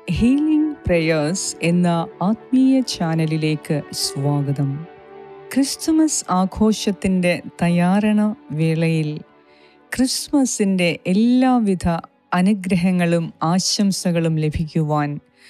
healing prayers എന്ന ആത്മീയ ചാനലിലേക്ക് സ്വാഗതം ക്രിസ്തുമസ് ആഘോഷത്തിൻ്റെ തയ്യാറണ വേളയിൽ ക്രിസ്മസിൻ്റെ എല്ലാവിധ അനുഗ്രഹങ്ങളും ആശംസകളും ലഭിക്കുവാൻ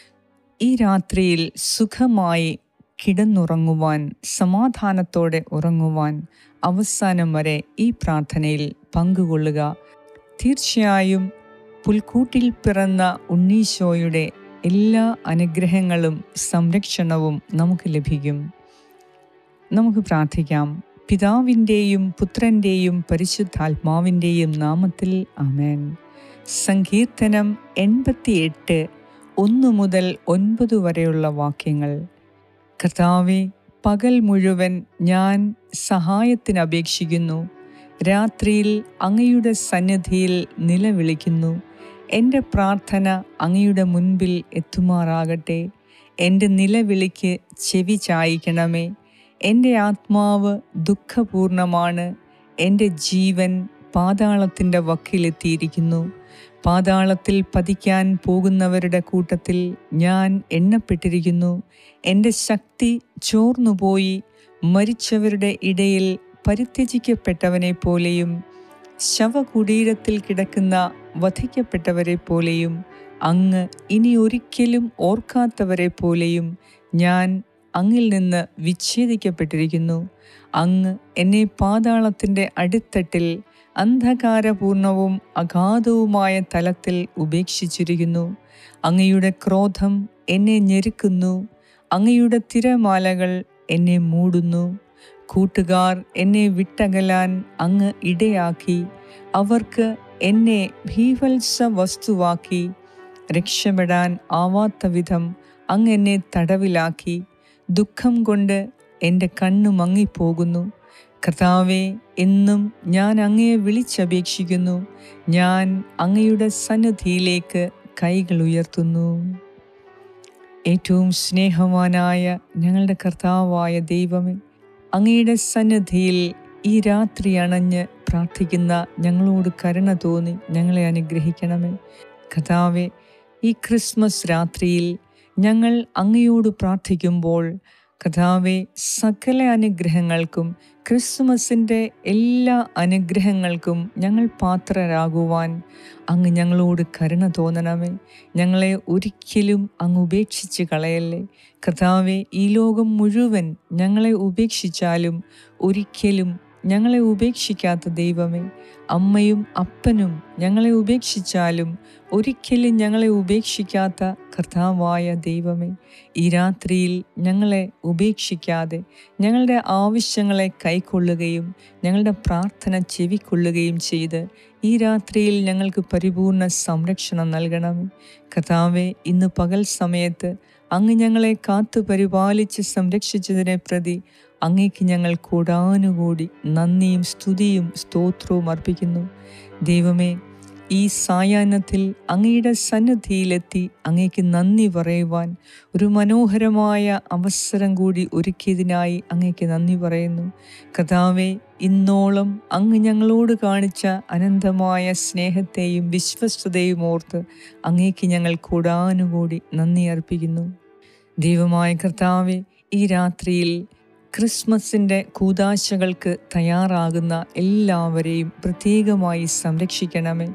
ഈ രാത്രിയിൽ സുഖമായി കിടന്നുറങ്ങുവാൻ സമാധാനത്തോടെ ഉറങ്ങുവാൻ അവസാനം വരെ ഈ പ്രാർത്ഥനയിൽ പങ്കുകൊള്ളുക തീർച്ചയായും പുൽക്കൂട്ടിൽ പിറന്ന ഉണ്ണീശോയുടെ എല്ലാ അനുഗ്രഹങ്ങളും സംരക്ഷണവും നമുക്ക് ലഭിക്കും നമുക്ക് പ്രാർത്ഥിക്കാം പിതാവിൻ്റെയും പുത്രൻ്റെയും പരിശുദ്ധാത്മാവിൻ്റെയും നാമത്തിൽ ആമേൻ സങ്കീർത്തനം എൺപത്തിയെട്ട് ഒന്ന് മുതൽ ഒൻപത് വരെയുള്ള വാക്യങ്ങൾ കർത്താവെ പകൽ മുഴുവൻ ഞാൻ സഹായത്തിന് അപേക്ഷിക്കുന്നു രാത്രിയിൽ അങ്ങയുടെ സന്നിധിയിൽ നിലവിളിക്കുന്നു എൻ്റെ പ്രാർത്ഥന അങ്ങയുടെ മുൻപിൽ എത്തുമാറാകട്ടെ എൻ്റെ നിലവിളിക്ക് ചെവി ചായ്ക്കണമേ എൻ്റെ ആത്മാവ് ദുഃഖപൂർണമാണ് എൻ്റെ ജീവൻ പാതാളത്തിൻ്റെ വക്കിലെത്തിയിരിക്കുന്നു പാതാളത്തിൽ പതിക്കാൻ പോകുന്നവരുടെ കൂട്ടത്തിൽ ഞാൻ എണ്ണപ്പെട്ടിരിക്കുന്നു എൻ്റെ ശക്തി ചോർന്നുപോയി മരിച്ചവരുടെ ഇടയിൽ പരിത്യജിക്കപ്പെട്ടവനെ പോലെയും ശവകുടീരത്തിൽ കിടക്കുന്ന വധിക്കപ്പെട്ടവരെ പോലെയും അങ്ങ് ഇനി ഒരിക്കലും ഓർക്കാത്തവരെ പോലെയും ഞാൻ അങ്ങിൽ നിന്ന് വിച്ഛേദിക്കപ്പെട്ടിരിക്കുന്നു അങ്ങ് എന്നെ പാതാളത്തിൻ്റെ അടിത്തട്ടിൽ അന്ധകാരപൂർണവും അഗാധവുമായ തലത്തിൽ ഉപേക്ഷിച്ചിരിക്കുന്നു അങ്ങയുടെ ക്രോധം എന്നെ ഞെരുക്കുന്നു അങ്ങയുടെ തിരമാലകൾ എന്നെ മൂടുന്നു കൂട്ടുകാർ എന്നെ വിട്ടകലാൻ അങ്ങ് ഇടയാക്കി അവർക്ക് എന്നെ ഭീവത്സ വസ്തുവാക്കി രക്ഷപ്പെടാൻ ആവാത്ത വിധം അങ്ങ് എന്നെ തടവിലാക്കി ദുഃഖം കൊണ്ട് എൻ്റെ കണ്ണു മങ്ങിപ്പോകുന്നു കർത്താവെ എന്നും ഞാൻ അങ്ങയെ വിളിച്ചപേക്ഷിക്കുന്നു ഞാൻ അങ്ങയുടെ സന്നിധിയിലേക്ക് കൈകൾ ഉയർത്തുന്നു ഏറ്റവും സ്നേഹവാനായ ഞങ്ങളുടെ കർത്താവായ ദൈവമേ അങ്ങയുടെ സന്നിധിയിൽ ഈ രാത്രി അണഞ്ഞ് പ്രാർത്ഥിക്കുന്ന ഞങ്ങളോട് കരുണ തോന്നി ഞങ്ങളെ അനുഗ്രഹിക്കണമേ കഥാവെ ഈ ക്രിസ്മസ് രാത്രിയിൽ ഞങ്ങൾ അങ്ങയോട് പ്രാർത്ഥിക്കുമ്പോൾ കഥാവെ സകല അനുഗ്രഹങ്ങൾക്കും ക്രിസ്മസിൻ്റെ എല്ലാ അനുഗ്രഹങ്ങൾക്കും ഞങ്ങൾ പാത്രരാകുവാൻ അങ്ങ് ഞങ്ങളോട് കരുണ തോന്നണമേ ഞങ്ങളെ ഒരിക്കലും അങ്ങ് ഉപേക്ഷിച്ച് കളയല്ലേ കർത്താവെ ഈ ലോകം മുഴുവൻ ഞങ്ങളെ ഉപേക്ഷിച്ചാലും ഒരിക്കലും ഞങ്ങളെ ഉപേക്ഷിക്കാത്ത ദൈവമേ അമ്മയും അപ്പനും ഞങ്ങളെ ഉപേക്ഷിച്ചാലും ഒരിക്കലും ഞങ്ങളെ ഉപേക്ഷിക്കാത്ത കർത്താവായ ദൈവമേ ഈ രാത്രിയിൽ ഞങ്ങളെ ഉപേക്ഷിക്കാതെ ഞങ്ങളുടെ ആവശ്യങ്ങളെ കൈക്കൊള്ളുകയും ഞങ്ങളുടെ പ്രാർത്ഥന ചെവിക്കൊള്ളുകയും ചെയ്ത് ഈ രാത്രിയിൽ ഞങ്ങൾക്ക് പരിപൂർണ സംരക്ഷണം നൽകണമേ കർത്താവെ ഇന്ന് പകൽ സമയത്ത് അങ്ങ് ഞങ്ങളെ കാത്തു പരിപാലിച്ച് സംരക്ഷിച്ചതിനെ പ്രതി അങ്ങേക്ക് ഞങ്ങൾ കൂടാനുകൂടി നന്ദിയും സ്തുതിയും സ്തോത്രവും അർപ്പിക്കുന്നു ദൈവമേ ഈ സായാഹ്നത്തിൽ അങ്ങയുടെ സന്നിധിയിലെത്തി അങ്ങേക്ക് നന്ദി പറയുവാൻ ഒരു മനോഹരമായ അവസരം കൂടി ഒരുക്കിയതിനായി അങ്ങേക്ക് നന്ദി പറയുന്നു കഥാവെ ഇന്നോളം അങ്ങ് ഞങ്ങളോട് കാണിച്ച അനന്തമായ സ്നേഹത്തെയും വിശ്വസ്തതയും ഓർത്ത് അങ്ങേക്ക് ഞങ്ങൾ കൂടാനുകൂടി നന്ദി അർപ്പിക്കുന്നു ദൈവമായ കർത്താവെ ഈ രാത്രിയിൽ ക്രിസ്മസിൻ്റെ കൂതാശകൾക്ക് തയ്യാറാകുന്ന എല്ലാവരെയും പ്രത്യേകമായി സംരക്ഷിക്കണമേ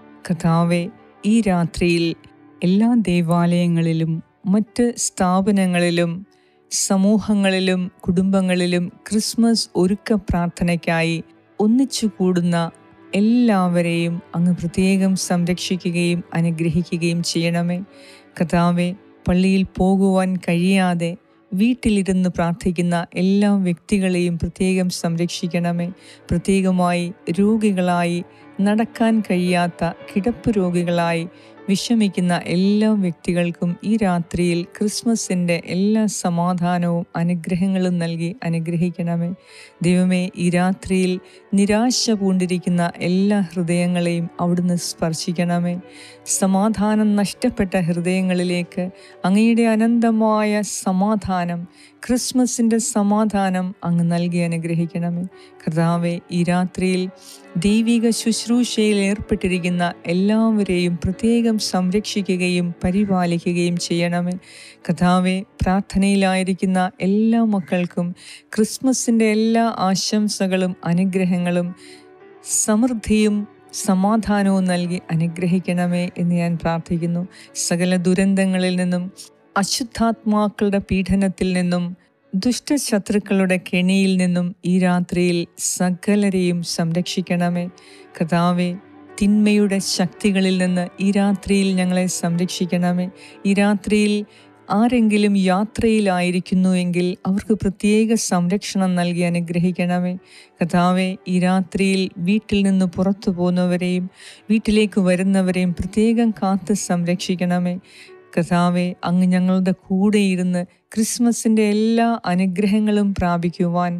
കഥാവെ ഈ രാത്രിയിൽ എല്ലാ ദേവാലയങ്ങളിലും മറ്റ് സ്ഥാപനങ്ങളിലും സമൂഹങ്ങളിലും കുടുംബങ്ങളിലും ക്രിസ്മസ് ഒരുക്ക പ്രാർത്ഥനയ്ക്കായി ഒന്നിച്ചു കൂടുന്ന എല്ലാവരെയും അങ്ങ് പ്രത്യേകം സംരക്ഷിക്കുകയും അനുഗ്രഹിക്കുകയും ചെയ്യണമേ കഥാവെ പള്ളിയിൽ പോകുവാൻ കഴിയാതെ വീട്ടിലിരുന്ന് പ്രാർത്ഥിക്കുന്ന എല്ലാ വ്യക്തികളെയും പ്രത്യേകം സംരക്ഷിക്കണമേ പ്രത്യേകമായി രോഗികളായി നടക്കാൻ കഴിയാത്ത കിടപ്പ് രോഗികളായി വിഷമിക്കുന്ന എല്ലാ വ്യക്തികൾക്കും ഈ രാത്രിയിൽ ക്രിസ്മസിൻ്റെ എല്ലാ സമാധാനവും അനുഗ്രഹങ്ങളും നൽകി അനുഗ്രഹിക്കണമേ ദൈവമേ ഈ രാത്രിയിൽ നിരാശ പൂണ്ടിരിക്കുന്ന എല്ലാ ഹൃദയങ്ങളെയും അവിടുന്ന് സ്പർശിക്കണമേ സമാധാനം നഷ്ടപ്പെട്ട ഹൃദയങ്ങളിലേക്ക് അങ്ങയുടെ അനന്തമായ സമാധാനം ക്രിസ്മസിൻ്റെ സമാധാനം അങ്ങ് നൽകി അനുഗ്രഹിക്കണമേ കർത്താവെ ഈ രാത്രിയിൽ ദൈവിക ശുശ്രൂഷയിൽ ഏർപ്പെട്ടിരിക്കുന്ന എല്ലാവരെയും പ്രത്യേകം സംരക്ഷിക്കുകയും പരിപാലിക്കുകയും ചെയ്യണമേ കഥാവെ പ്രാർത്ഥനയിലായിരിക്കുന്ന എല്ലാ മക്കൾക്കും ക്രിസ്മസിൻ്റെ എല്ലാ ആശംസകളും അനുഗ്രഹങ്ങളും സമൃദ്ധിയും സമാധാനവും നൽകി അനുഗ്രഹിക്കണമേ എന്ന് ഞാൻ പ്രാർത്ഥിക്കുന്നു സകല ദുരന്തങ്ങളിൽ നിന്നും അശുദ്ധാത്മാക്കളുടെ പീഡനത്തിൽ നിന്നും ദുഷ്ടശത്രുക്കളുടെ കെണിയിൽ നിന്നും ഈ രാത്രിയിൽ സകലരെയും സംരക്ഷിക്കണമേ കഥാവെ തിന്മയുടെ ശക്തികളിൽ നിന്ന് ഈ രാത്രിയിൽ ഞങ്ങളെ സംരക്ഷിക്കണമേ ഈ രാത്രിയിൽ ആരെങ്കിലും യാത്രയിലായിരിക്കുന്നുവെങ്കിൽ അവർക്ക് പ്രത്യേക സംരക്ഷണം നൽകി അനുഗ്രഹിക്കണമേ കഥാവെ ഈ രാത്രിയിൽ വീട്ടിൽ നിന്ന് പുറത്തു പോകുന്നവരെയും വീട്ടിലേക്ക് വരുന്നവരെയും പ്രത്യേകം കാത്ത് സംരക്ഷിക്കണമേ കഥാവെ അങ്ങ് ഞങ്ങളുടെ കൂടെയിരുന്ന് ക്രിസ്മസിൻ്റെ എല്ലാ അനുഗ്രഹങ്ങളും പ്രാപിക്കുവാൻ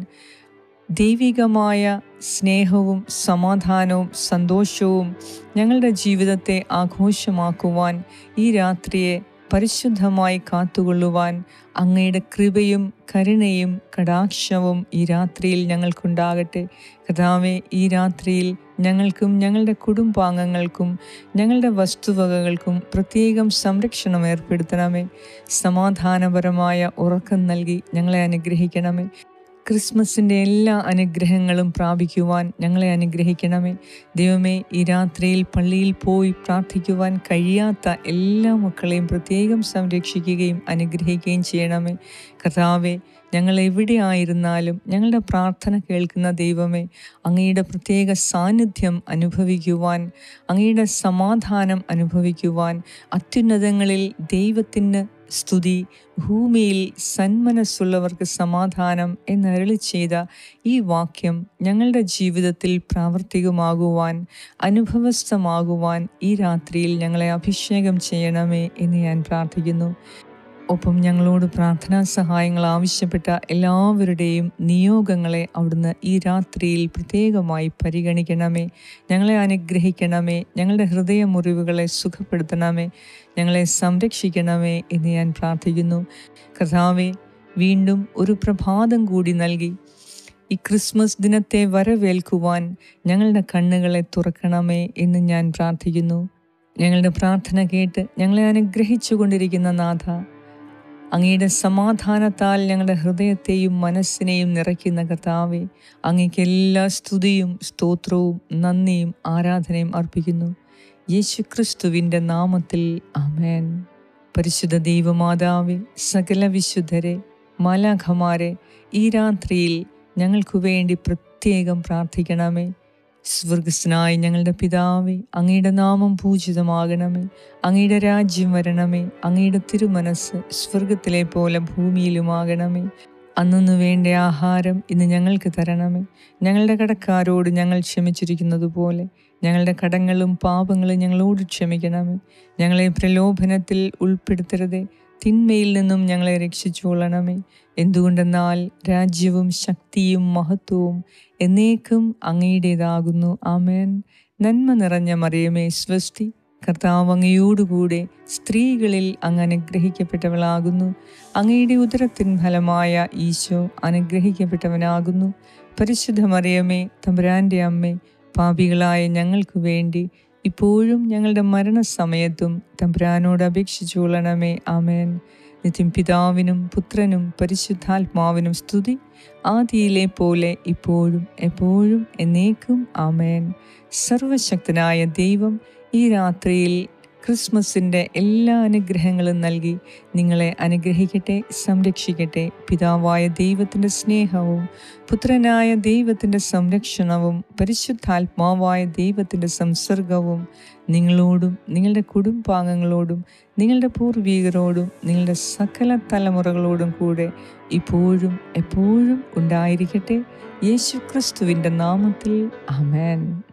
ദൈവികമായ സ്നേഹവും സമാധാനവും സന്തോഷവും ഞങ്ങളുടെ ജീവിതത്തെ ആഘോഷമാക്കുവാൻ ഈ രാത്രിയെ പരിശുദ്ധമായി കാത്തുകൊള്ളുവാൻ അങ്ങയുടെ കൃപയും കരുണയും കടാക്ഷവും ഈ രാത്രിയിൽ ഞങ്ങൾക്കുണ്ടാകട്ടെ കഥാവെ ഈ രാത്രിയിൽ ഞങ്ങൾക്കും ഞങ്ങളുടെ കുടുംബാംഗങ്ങൾക്കും ഞങ്ങളുടെ വസ്തുവകകൾക്കും പ്രത്യേകം സംരക്ഷണം ഏർപ്പെടുത്തണമേ സമാധാനപരമായ ഉറക്കം നൽകി ഞങ്ങളെ അനുഗ്രഹിക്കണമേ ക്രിസ്മസിൻ്റെ എല്ലാ അനുഗ്രഹങ്ങളും പ്രാപിക്കുവാൻ ഞങ്ങളെ അനുഗ്രഹിക്കണമേ ദൈവമേ ഈ രാത്രിയിൽ പള്ളിയിൽ പോയി പ്രാർത്ഥിക്കുവാൻ കഴിയാത്ത എല്ലാ മക്കളെയും പ്രത്യേകം സംരക്ഷിക്കുകയും അനുഗ്രഹിക്കുകയും ചെയ്യണമേ കർത്താവെ ഞങ്ങൾ എവിടെയായിരുന്നാലും ഞങ്ങളുടെ പ്രാർത്ഥന കേൾക്കുന്ന ദൈവമേ അങ്ങയുടെ പ്രത്യേക സാന്നിധ്യം അനുഭവിക്കുവാൻ അങ്ങയുടെ സമാധാനം അനുഭവിക്കുവാൻ അത്യുന്നതങ്ങളിൽ ദൈവത്തിന് സ്തുതി ഭൂമിയിൽ സന്മനസ്സുള്ളവർക്ക് സമാധാനം എന്നരളി ചെയ്ത ഈ വാക്യം ഞങ്ങളുടെ ജീവിതത്തിൽ പ്രാവർത്തികമാകുവാൻ അനുഭവസ്ഥമാകുവാൻ ഈ രാത്രിയിൽ ഞങ്ങളെ അഭിഷേകം ചെയ്യണമേ എന്ന് ഞാൻ പ്രാർത്ഥിക്കുന്നു ഒപ്പം ഞങ്ങളോട് പ്രാർത്ഥനാ സഹായങ്ങൾ ആവശ്യപ്പെട്ട എല്ലാവരുടെയും നിയോഗങ്ങളെ അവിടുന്ന് ഈ രാത്രിയിൽ പ്രത്യേകമായി പരിഗണിക്കണമേ ഞങ്ങളെ അനുഗ്രഹിക്കണമേ ഞങ്ങളുടെ ഹൃദയമുറിവുകളെ സുഖപ്പെടുത്തണമേ ഞങ്ങളെ സംരക്ഷിക്കണമേ എന്ന് ഞാൻ പ്രാർത്ഥിക്കുന്നു കർത്താവെ വീണ്ടും ഒരു പ്രഭാതം കൂടി നൽകി ഈ ക്രിസ്മസ് ദിനത്തെ വരവേൽക്കുവാൻ ഞങ്ങളുടെ കണ്ണുകളെ തുറക്കണമേ എന്ന് ഞാൻ പ്രാർത്ഥിക്കുന്നു ഞങ്ങളുടെ പ്രാർത്ഥന കേട്ട് ഞങ്ങളെ അനുഗ്രഹിച്ചു കൊണ്ടിരിക്കുന്ന നാഥ അങ്ങയുടെ സമാധാനത്താൽ ഞങ്ങളുടെ ഹൃദയത്തെയും മനസ്സിനെയും നിറയ്ക്കുന്ന കർത്താവെ അങ്ങയ്ക്ക് എല്ലാ സ്തുതിയും സ്തോത്രവും നന്ദിയും ആരാധനയും അർപ്പിക്കുന്നു യേശുക്രിസ്തുവിൻ്റെ നാമത്തിൽ അമേൻ പരിശുദ്ധ ദൈവമാതാവെ സകല വിശുദ്ധരെ മാലാഖമാരെ ഈ രാത്രിയിൽ ഞങ്ങൾക്കു വേണ്ടി പ്രത്യേകം പ്രാർത്ഥിക്കണമേ സ്വർഗസ്നായി ഞങ്ങളുടെ പിതാവേ അങ്ങയുടെ നാമം പൂജിതമാകണമേ അങ്ങയുടെ രാജ്യം വരണമേ അങ്ങയുടെ തിരുമനസ് സ്വർഗത്തിലെ പോലെ ഭൂമിയിലുമാകണമേ അന്നു വേണ്ട ആഹാരം ഇന്ന് ഞങ്ങൾക്ക് തരണമേ ഞങ്ങളുടെ കടക്കാരോട് ഞങ്ങൾ ക്ഷമിച്ചിരിക്കുന്നത് പോലെ ഞങ്ങളുടെ കടങ്ങളും പാപങ്ങളും ഞങ്ങളോട് ക്ഷമിക്കണമേ ഞങ്ങളെ പ്രലോഭനത്തിൽ ഉൾപ്പെടുത്തരുതേ തിന്മയിൽ നിന്നും ഞങ്ങളെ രക്ഷിച്ചുകൊള്ളണമേ എന്തുകൊണ്ടെന്നാൽ രാജ്യവും ശക്തിയും മഹത്വവും എന്നേക്കും അങ്ങയുടേതാകുന്നു ആമേൻ നന്മ നിറഞ്ഞ മറിയമേ സ്വസ്തി കർത്താവ് അങ്ങയോടുകൂടെ സ്ത്രീകളിൽ അങ്ങ് അനുഗ്രഹിക്കപ്പെട്ടവളാകുന്നു അങ്ങയുടെ ഉദരത്തിൻ ഫലമായ ഈശോ അനുഗ്രഹിക്കപ്പെട്ടവനാകുന്നു പരിശുദ്ധ മറിയമേ തമ്പുരാൻ്റെ അമ്മേ പാപികളായ ഞങ്ങൾക്ക് വേണ്ടി ഇപ്പോഴും ഞങ്ങളുടെ മരണസമയത്തും തമ്പുരാനോട് അപേക്ഷിച്ചുകൊള്ളണമേ ആമേൻ നിത്യം പിതാവിനും പുത്രനും പരിശുദ്ധാത്മാവിനും സ്തുതി ആദിയിലെ പോലെ ഇപ്പോഴും എപ്പോഴും എന്നേക്കും ആമേൻ സർവശക്തനായ ദൈവം ഈ രാത്രിയിൽ ക്രിസ്മസിൻ്റെ എല്ലാ അനുഗ്രഹങ്ങളും നൽകി നിങ്ങളെ അനുഗ്രഹിക്കട്ടെ സംരക്ഷിക്കട്ടെ പിതാവായ ദൈവത്തിൻ്റെ സ്നേഹവും പുത്രനായ ദൈവത്തിൻ്റെ സംരക്ഷണവും പരിശുദ്ധാത്മാവായ ദൈവത്തിൻ്റെ സംസർഗവും നിങ്ങളോടും നിങ്ങളുടെ കുടുംബാംഗങ്ങളോടും നിങ്ങളുടെ പൂർവീകരോടും നിങ്ങളുടെ സകല തലമുറകളോടും കൂടെ ഇപ്പോഴും എപ്പോഴും ഉണ്ടായിരിക്കട്ടെ യേശു ക്രിസ്തുവിൻ്റെ നാമത്തിൽ അമേൻ